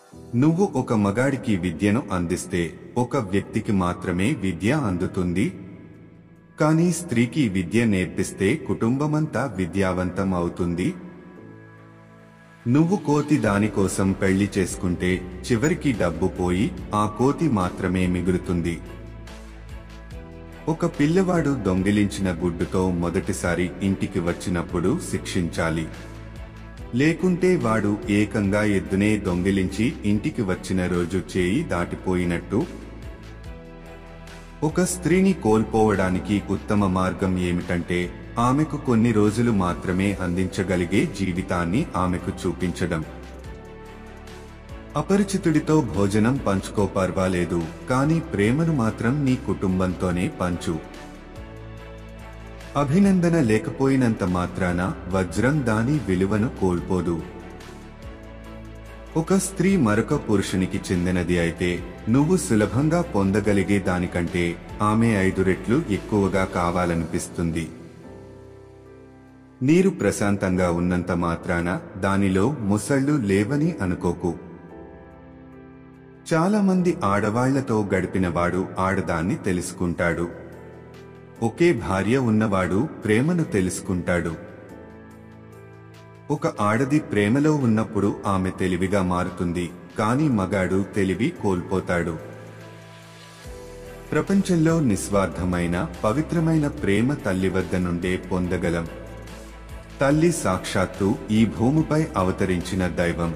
నువ్వు ఒక మగాడికి విద్యను అందిస్తే ఒక వ్యక్తికి మాత్రమే విద్య అందుతుంది కానీ స్త్రీకి విద్య నేర్పిస్తే కుటుంబమంతా విద్యావంతం అవుతుంది నువ్వు కోతి దానికోసం పెళ్లి చేసుకుంటే చివరికి డబ్బు పోయి ఆ కోతి మాత్రమే మిగులుతుంది ఒక పిల్లవాడు దొంగిలించిన గుడ్డుతో మొదటిసారి ఇంటికి వచ్చినప్పుడు శిక్షించాలి లేకుంటే వాడు ఏకంగా ఎద్దునే దొంగిలించి ఇంటికి వచ్చిన రోజు చేయి దాటిపోయినట్టు ఒక స్త్రీని కోల్పోవడానికి ఉత్తమ మార్గం ఏమిటంటే ఆమెకు కొన్ని రోజులు మాత్రమే అందించగలిగే జీవితాన్ని ఆమెకు చూపించడం అపరిచితుడితో భోజనం పంచుకో పర్వాలేదు కానీ ప్రేమను మాత్రం నీ కుటుంబంతోనే పంచు అభినందన లేకపోయినంత మాత్రాన వజ్రం దాని విలువను కోల్పోదు ఒక స్త్రీ మరొక పురుషునికి చెందినది అయితే నువ్వు సులభంగా పొందగలిగే దానికంటే ఆమె ఐదు రెట్లు ఎక్కువగా కావాలనిపిస్తుంది నీరు ప్రశాంతంగా ఉన్నంత మాత్రాన దానిలో ముసళ్ళు లేవని అనుకోకు చాలా మంది ఆడవాళ్లతో గడిపినవాడు ఆడదాన్ని తెలుసుకుంటాడు ఒకే భార్య ఉన్నవాడు ప్రేమను తెలుసుకుంటాడు ఒక ఆడది ప్రేమలో ఉన్నప్పుడు ఆమె తెలివిగా మారుతుంది కానీ మగాడు తెలివి కోల్పోతాడు ప్రపంచంలో నిస్వార్థమైన పవిత్రమైన ప్రేమ తల్లి వద్ద నుండే పొందగలం తల్లి సాక్షాత్తు ఈ భూమిపై అవతరించిన దైవం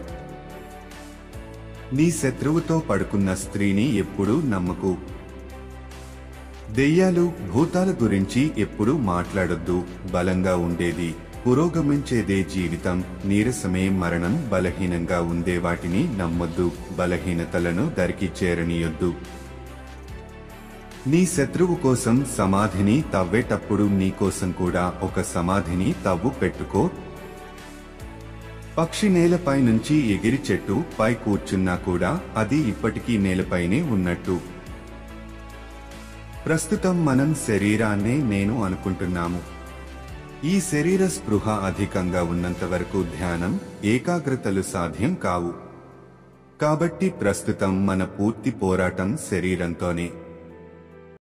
నీ శత్రువుతో పడుకున్న స్త్రీని ఎప్పుడూ నమ్మకు దెయ్యాలు భూతాల గురించి ఎప్పుడూ మాట్లాడొద్దు బలంగా ఉండేది పురోగమించేదే జీవితం నీరసమే మరణం బలహీనంగా ఉండే వాటిని నమ్మొద్దు బలహీనతలను దరికి చేరనీయొద్దు నీ శత్రువు కోసం సమాధిని తవ్వేటప్పుడు నీకోసం కూడా ఒక సమాధిని తవ్వు పెట్టుకో పక్షి నేలపై నుంచి ఎగిరి చెట్టు పై కూర్చున్నా కూడా అది ఇప్పటికీ నేలపైనే ఉన్నట్టు ప్రస్తుతం మనం శరీరాన్నే నేను అనుకుంటున్నాము ఈ శరీర స్పృహ అధికంగా ఉన్నంత వరకు ధ్యానం ఏకాగ్రతలు సాధ్యం కావు కాబట్టి ప్రస్తుతం మన పూర్తి పోరాటం శరీరంతోనే